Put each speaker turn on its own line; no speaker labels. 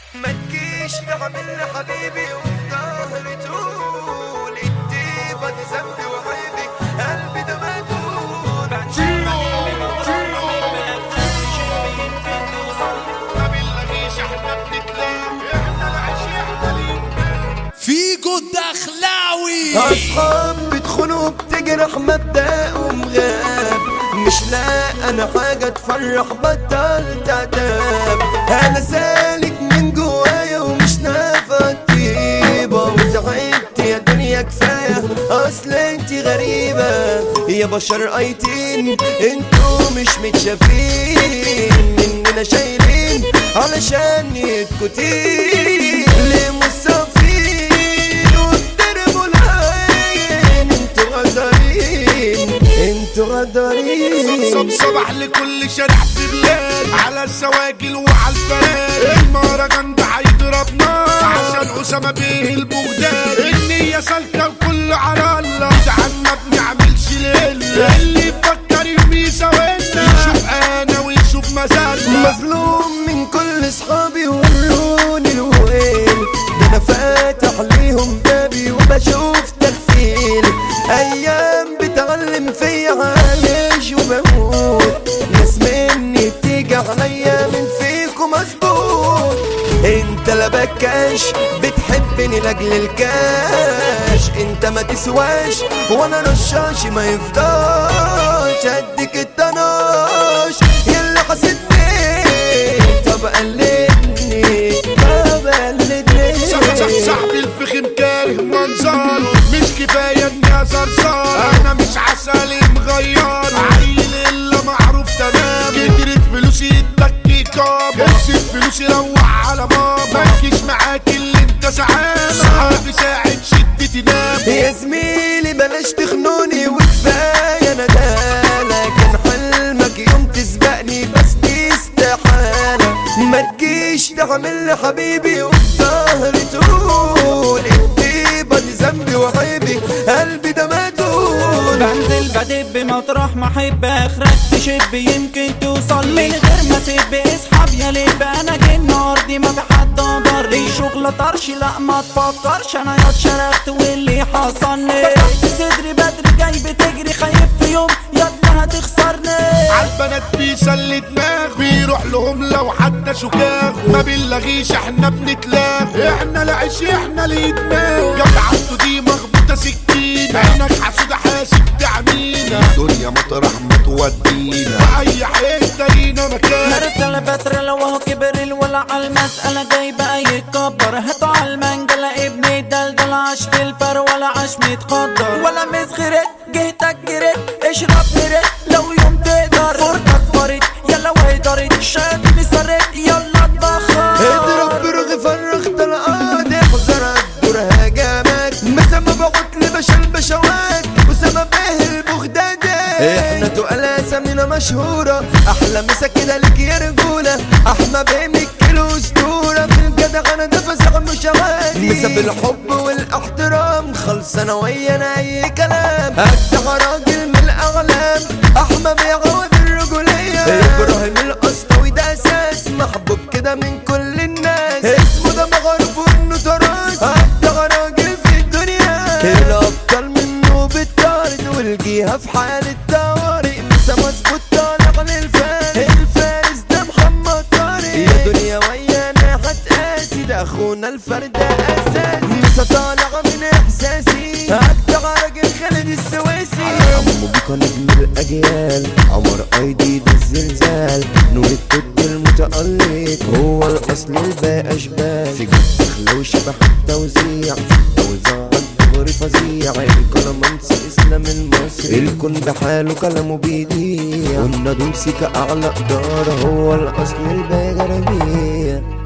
ما تجيش تعمل حبيبي وفي ظهري تقول الطيبة دي ذنبي وعيبي قلبي ده مقتول
ما بنلاقيش احنا بنتلاقي احنا العيش احنا اللي
فيجو الدخلاوي
أصحاب بتخونوا بتجرح مبدأهم غاب مش لا أنا حاجة تفرح بطلت عتاب أنا سالك من جوايا ومش نافع طيبة وتعبت يا دنيا كفاية أصل انتي غريبة يا بشر أيتين انتوا مش متشافين مننا شايلين علشان يتكتين ليه مصافين وبترموا العين انتوا غدارين انتوا غدارين
صب صباح لكل شارع في بلاد على السواجل وعلى الفراد المهرجان ده هيضرب نار عشان اسامه بيه البغداد النية سالكة وكل على الله جدعان ما بنعملش ليلة اللي يفكر يوم يساوينا يشوف انا ويشوف مزالنا
مظلوم من كل اصحابي وروني الويل ده انا فاتح ليهم بابي وبشوف تغفيل ايام بتعلم فيا عايش وبموت ناس مني بتيجي عليا من فيكم مظبوط انت لا بكاش بتحبني لاجل الكاش انت ما تسواش وانا رشاش ما يفضاش قدك الطناش يلا حسدني طب قلدني طب قلدني
صح صح صاحبي الفخم كاره منظر مش كفاية اني صرصار انا مش عسل مغير عيل الا معروف تمام كترت فلوسي اتبكي كام امسك فلوسي روح على بابا مالكيش معاك اللي انت سعام صحابي ساعد شدتي نام
يا زميلي بلاش تخنوني وكفاية ندالة كان حلمك يوم تسبقني بس دي استحالة ما تجيش تعمل لي حبيبي وفي ظهري تقول الطيبة دي ذنبي وعيبي قلبي ده مقتول
بنزل بدب مطرح ما احب اخرك تشب يمكن توصل من غير ما اسيب اسحب يا لب انا جن ارضي ما في حد قدر لي شغل طرش لا ما تفكرش انا يا اتشرفت واللي حصلني فتحت صدري بدري جاي بتجري خايف في يوم يا ابني هتخسرني
عالبنات بيسلي دماغ بيروح لهم لو حتى شكاغ ما بنلغيش احنا بنتلاغ احنا العيش احنا اللي دماغ جدعنته دي مخبوطه سكين عينك حسودة حاسب تعمينا الدنيا مطرح ما تودينا في اي حته لينا مكان
عرفت البتر لو هو كبر الولع على المسألة جاي بقى يتكبر هاتوا على المنجلة ابني دلدل عاش في الفر ولا عاش متقدر ولا مسغرت جهتك جريت اشرب بريت لو يوم تقدر فرتك فرت يلا وهدرت شادي سرت يلا اتبخر
اضرب برغي فرغ طلقات احذر الدور هجمات مسمى بغط لبشا البشوات وسما به البغدادي احنا تقال اسامينا مشهورة احلى مسا كده لك يا رجولة احمى بيمك كيلو اسطورة في الجدع انا ده فسخ مش عادي مسا بالحب والاحترام خلص انا ويانا اي كلام اجدع راجل من الاعلام احمى بيعوض الرجولية ابراهيم الاسطوي ده اساس محبوب كده من كل الناس اسمه ده معروف انه تراث اجدع راجل في الدنيا الابطال منه بالطارد والجيها في حالة طوارئ مسا مظبوط طالع للفارس الفارس ده محمد طارق يا دنيا ويانا هتقاسي ده اخونا الفرد اساسي مسا طالع من احساسي اجدع راجل خالد السويسي عمو بيكا نجم الاجيال عمر ايدي ده الزلزال نور الطب المتألق هو الاصل الباقي اشبال في جد دخله وشبح التوزيع توزيع الدغري فظيع الكلامنس اسلام المصري الكون بحاله كلامه بيضيع قلنا دول سيكا اعلى اداره هو الاصل الباقي جرابيع